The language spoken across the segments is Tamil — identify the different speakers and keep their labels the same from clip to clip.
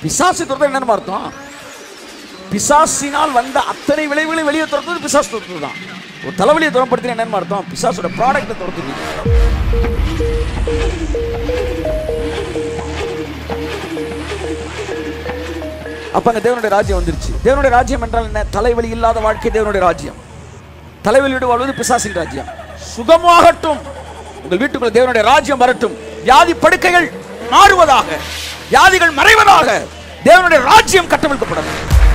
Speaker 1: பிசாசு துரத்து என்னன்னு அர்த்தம் பிசாசினால் வந்த அத்தனை விளைவுகளை வெளியே துரத்துறது பிசாசு துரத்துறது தான் ஒரு தலைவலியை துரப்படுத்தின என்னன்னு அர்த்தம் பிசாசோட ப்ராடக்ட்டை துரத்துது அப்ப அங்க தேவனுடைய ராஜ்யம் வந்துருச்சு தேவனுடைய ராஜ்யம் என்றால் என்ன தலைவலி இல்லாத வாழ்க்கை தேவனுடைய ராஜ்யம் தலைவலியோடு வாழ்வது பிசாசின் ராஜ்யம் சுகமாகட்டும் உங்கள் வீட்டுக்குள்ள தேவனுடைய ராஜ்யம் வரட்டும் வியாதி படுக்கைகள் மாறுவதாக வியாதிகள் மறைவதாக தேவனுடைய ராஜ்யம் கட்டமைக்கப்படும்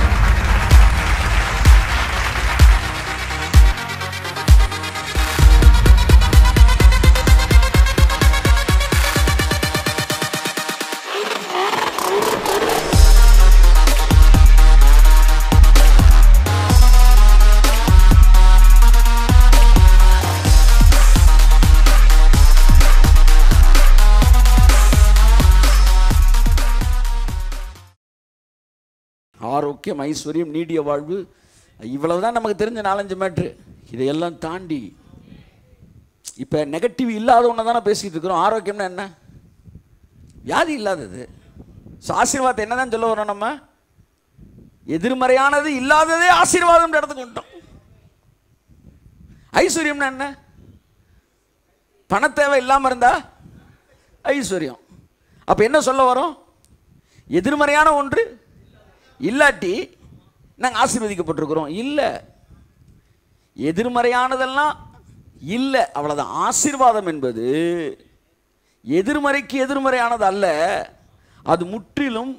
Speaker 1: ஆரோக்கியம் ஐஸ்வர்யம் நீடிய வாழ்வு இவ்வளவுதான் நமக்கு தெரிஞ்ச நாலஞ்சு மேட்ரு இதையெல்லாம் தாண்டி இப்போ நெகட்டிவ் இல்லாத ஒன்று தானே பேசிக்கிட்டு இருக்கிறோம் ஆரோக்கியம்னா என்ன வியாதி இல்லாதது ஸோ ஆசீர்வாதத்தை என்ன தான் சொல்ல வரோம் நம்ம எதிர்மறையானது இல்லாததே ஆசீர்வாதம் இடத்துக்கு வந்துட்டோம் ஐஸ்வர்யம்னா என்ன பணத்தேவை இல்லாமல் இருந்தா ஐஸ்வர்யம் அப்போ என்ன சொல்ல வரோம் எதிர்மறையான ஒன்று இல்லாட்டி நாங்கள் ஆசீர்வதிக்கப்பட்டிருக்கிறோம் இல்லை எதிர்மறையானதெல்லாம் இல்லை அவ்வளோதான் ஆசீர்வாதம் என்பது எதிர்மறைக்கு எதிர்மறையானது அல்ல அது முற்றிலும்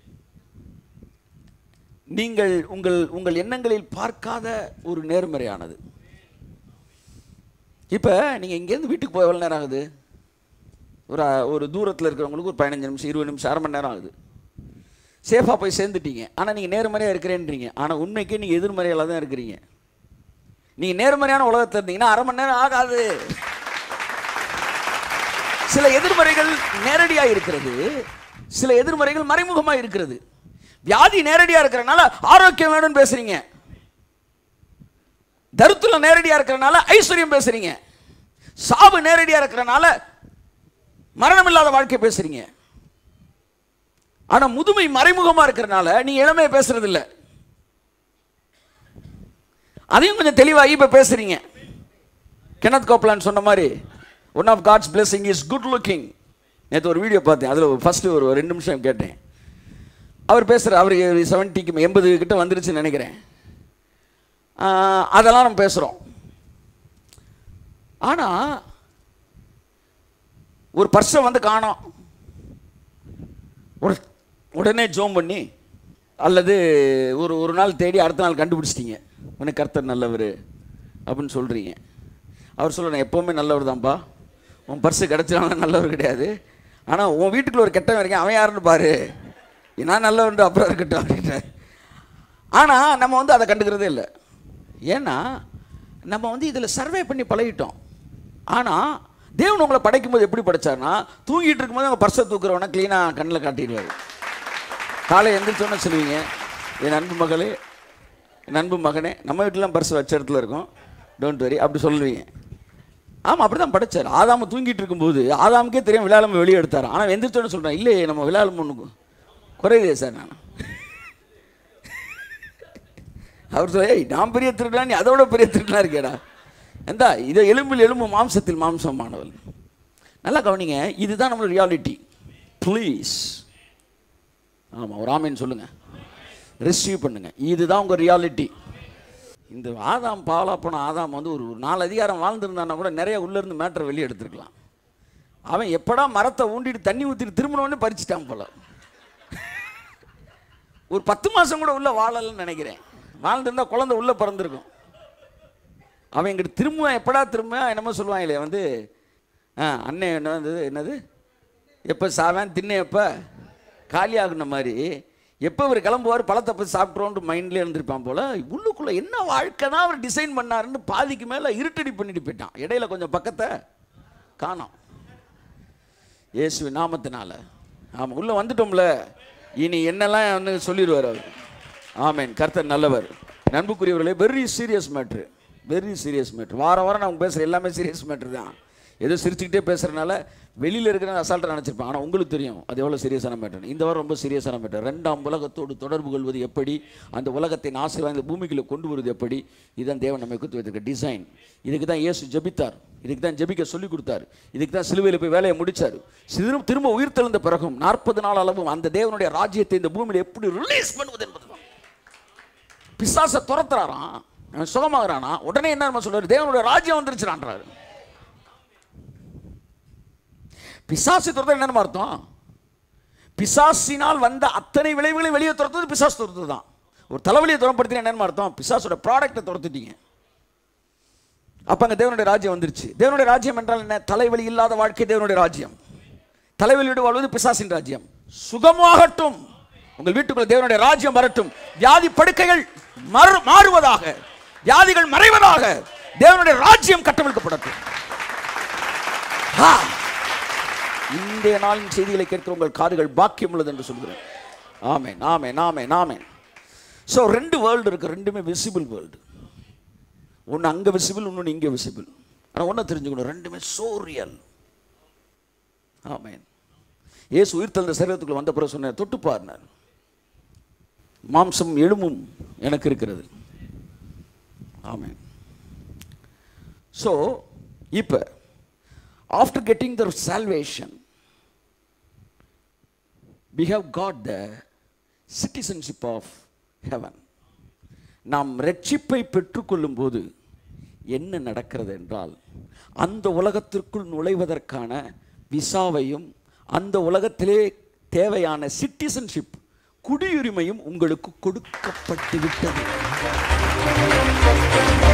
Speaker 1: நீங்கள் உங்கள் உங்கள் எண்ணங்களில் பார்க்காத ஒரு நேர்மறையானது இப்போ நீங்கள் இங்கேருந்து வீட்டுக்கு போய் எவ்வளோ நேரம் ஆகுது ஒரு ஒரு தூரத்தில் இருக்கிறவங்களுக்கு ஒரு பதினஞ்சு நிமிஷம் இருபது நிமிஷம் அரை மணி நேரம் ஆகுது சேஃபாக போய் சேர்ந்துட்டீங்க ஆனால் நீங்கள் நேர்மறையாக இருக்கிறேன்றீங்க ஆனால் உண்மைக்கே நீங்கள் எதிர்மறையில் தான் இருக்கிறீங்க நீங்கள் நேர்மறையான உலகத்தில் இருந்தீங்கன்னா அரை மணி நேரம் ஆகாது சில எதிர்மறைகள் நேரடியாக இருக்கிறது சில எதிர்மறைகள் மறைமுகமாக இருக்கிறது வியாதி நேரடியாக இருக்கிறனால ஆரோக்கியம் வேணும்னு பேசுறீங்க தருத்துல நேரடியாக இருக்கிறனால ஐஸ்வர்யம் பேசுறீங்க சாவு நேரடியாக இருக்கிறனால மரணம் இல்லாத வாழ்க்கை பேசுறீங்க ஆனா முதுமை மறைமுகமா இருக்கிறனால நீ இளமையை பேசுறது இல்ல அதையும் கொஞ்சம் தெளிவாகி இப்ப பேசுறீங்க கெனத் கோப்லான் சொன்ன மாதிரி one of God's blessing is good looking நேற்று ஒரு வீடியோ பார்த்தேன் அதில் ஃபர்ஸ்ட் ஒரு ஒரு ரெண்டு நிமிஷம் கேட்டேன் அவர் பேசுகிற அவருக்கு செவன்ட்டிக்கு எண்பது கிட்ட வந்துருச்சுன்னு நினைக்கிறேன் ஆஹ், அதெல்லாம் நம்ம பேசுகிறோம் ஆனால் ஒரு பர்ஸை வந்து காணோம் உட- உடனே ஜோம் பண்ணி அல்லது ஒரு ஒரு நாள் தேடி அடுத்த நாள் கண்டுபிடிச்சிட்டீங்க உனக்கு கர்த்தர் நல்லவர் அப்படின்னு சொல்கிறீங்க அவர் சொல்ல எப்போவுமே நல்லவர் தான்ப்பா உன் பர்ஸு கிடச்சினாலும் நல்லவர் கிடையாது ஆனால் உன் வீட்டுக்குள்ள ஒரு கெட்டவன் இருக்கேன் அவன் யாருன்னு பாரு நான் நல்லவன் அப்புறம் இருக்கட்டும் அப்படின்றார் ஆனால் நம்ம வந்து அதை கண்டுக்கிறதே இல்லை ஏன்னா நம்ம வந்து இதில் சர்வே பண்ணி பழகிட்டோம் ஆனால் தேவன் உங்களை படைக்கும்போது எப்படி படைச்சார்னா தூங்கிட்டு இருக்கும்போது அவங்க பர்ஸை தூக்குறவனை க்ளீனாக கண்ணில் காட்டிடுவார் காலை எந்திரிச்சோன்னு சொல்லுவீங்க என் அன்பு மகளே என் அன்பு மகனே நம்ம வீட்டிலாம் பர்ஸ் வச்ச இடத்துல இருக்கும் டோன்ட் வரி அப்படி சொல்லுவீங்க ஆமாம் அப்படி தான் படைச்சார் ஆதாம தூங்கிட்டு இருக்கும்போது ஆதாமுக்கே தெரியும் விழாலம் வெளியே எடுத்தார் ஆனால் எந்திரிச்சோன்னு சொல்கிறேன் இல்லையே நம்ம விழாலம் ஒன்று குறையுதே சார் நான் அவர் சொல்ல ஏய் நான் பெரிய திருடா நீ அதோட பெரிய திருடனா இருக்கேடா எந்தா இதை எலும்பில் எலும்பு மாம்சத்தில் மாம்சமானவள் நல்லா கவனிங்க இதுதான் நம்மளோட ரியாலிட்டி ப்ளீஸ் ஆமாம் ஒரு ஆமீன் சொல்லுங்க ரிசீவ் பண்ணுங்க இதுதான் உங்கள் ரியாலிட்டி இந்த ஆதாம் பாவலா போன ஆதாம் வந்து ஒரு ஒரு நாலு அதிகாரம் வாழ்ந்திருந்தான்னா கூட நிறைய உள்ளேருந்து மேட்டரை வெளியே எடுத்துருக்கலாம் அவன் எப்படா மரத்தை ஊண்டிட்டு தண்ணி ஊற்றிட்டு திரும்பினோடனே பறிச்சிட்டான் போல ஒரு பத்து மாதம் கூட உள்ள வாழலைன்னு நினைக்கிறேன் வாழ்ந்திருந்தா குழந்தை உள்ளே பிறந்திருக்கும் அவன் எங்கிட்ட திரும்புவான் எப்படா திரும்ப என்னமோ சொல்லுவான் இல்லையா வந்து ஆ அண்ணன் என்ன வந்தது என்னது எப்போ சாவேன் தின்ன எப்போ காலியாகுன மாதிரி எப்போ இவர் கிளம்புவார் பழத்தை போய் சாப்பிட்றோன்ட்டு மைண்ட்லேயே இருந்திருப்பான் போல் உள்ளுக்குள்ளே என்ன வாழ்க்கை தான் அவர் டிசைன் பண்ணாருன்னு பாதிக்கு மேலே இருட்டடி பண்ணிட்டு போயிட்டான் இடையில கொஞ்சம் பக்கத்தை காணோம் இயேசு நாமத்தினால ஆமாம் உள்ளே வந்துட்டோம்ல இனி என்னெல்லாம் வந்து சொல்லிடுவார் அவர் ஆமென் கர்த்தர் நல்லவர் நண்புக்குரியவர்களே very serious matter very serious matter வாரம் வாரம் நான் பேசுகிற எல்லாமே சீரியஸ் மேட்ரு தான் ஏதோ சிரிச்சுக்கிட்டே பேசுறதுனால வெளியில் இருக்கிற அசால்ட்டாக நினச்சிருப்பேன் ஆனால் உங்களுக்கு தெரியும் அது எவ்வளோ சீரியஸான மேட்டர் இந்த வாரம் ரொம்ப சீரியஸான மேட்டர் ரெண்டாம் உலகத்தோடு தொடர்பு கொள்வது எப்படி அந்த உலகத்தை நாசை வாய்ந்த பூமிக்குள்ள கொண்டு வருவது எப்படி இதுதான் தேவன் நம்மை குத்து வைத்திருக்க டிசைன் இதுக்கு தான் இயேசு ஜெபித்தார் இதுக்கு தான் ஜெபிக்க சொல்லி கொடுத்தாரு இதுக்கு தான் சிலுவையில் போய் வேலையை முடிச்சார் திரும்ப திரும்ப உயிர் தெழுந்த பிறகும் நாற்பது நாள் அளவும் அந்த தேவனுடைய ராஜ்யத்தை இந்த பூமியில் எப்படி ரிலீஸ் பண்ணுவது என்பதுதான் பிசாசை துரத்துறாராம் அவன் சுகமாகறானா உடனே என்ன நம்ம சொல்றாரு தேவனுடைய ராஜ்யம் வந்துருச்சுடான்றாரு பிசாசு துரத்த என்னன்னு அர்த்தம் பிசாசினால் வந்த அத்தனை விளைவுகளை வெளியே துரத்துறது பிசாசு துரத்து தான் ஒரு தலைவலியை துரப்படுத்தினா என்னன்னு அர்த்தம் பிசாசோட ப்ராடக்ட்டை துரத்துட்டீங்க அப்ப அங்க தேவனுடைய ராஜ்யம் வந்துருச்சு தேவனுடைய ராஜ்யம் என்றால் என்ன தலைவலி இல்லாத வாழ்க்கை தேவனுடைய ராஜ்யம் தலைவலியோடு வாழ்வது பிசாசின் ராஜ்யம் சுகமாகட்டும் உங்கள் வீட்டுக்குள்ள தேவனுடைய ராஜ்யம் வரட்டும் வியாதி படுக்கைகள் மறு மாறுவதாக வியாதிகள் மறைவதாக தேவனுடைய ராஜ்யம் கட்டவிழ்க்கப்படட்டும் ஹா! இன்றைய நாளின் செய்திகளை கேட்கிற உங்கள் காதுகள் பாக்கியம் உள்ளது என்று சொல்கிறேன் ஆமென் ஆமென் ஆமென் ஆமென் ஸோ ரெண்டு வேர்ல்டு இருக்கு ரெண்டுமே விசிபிள் வேர்ல்டு ஒன்று அங்கே விசிபிள் இன்னொன்று இங்கே விசிபிள் ஆனால் ஒன்றை தெரிஞ்சுக்கணும் ரெண்டுமே so real ஆமென் இயேசு உயிர் தந்த சரீரத்துக்குள்ள வந்த பிறகு சொன்னார் தொட்டு பாருனார் மாம்சம் எலும்பும் எனக்கு இருக்கிறது ஆமென் ஸோ இப்போ after getting the salvation we have got the citizenship of heaven நாம் ரட்சிப்பை பெற்றுக்கொள்ளும் போது என்ன நடக்கிறது என்றால் அந்த உலகத்திற்குள் நுழைவதற்கான விசாவையும் அந்த உலகத்திலே தேவையான சிட்டிசன்ஷிப் குடியுரிமையும் உங்களுக்கு கொடுக்கப்பட்டு விட்டது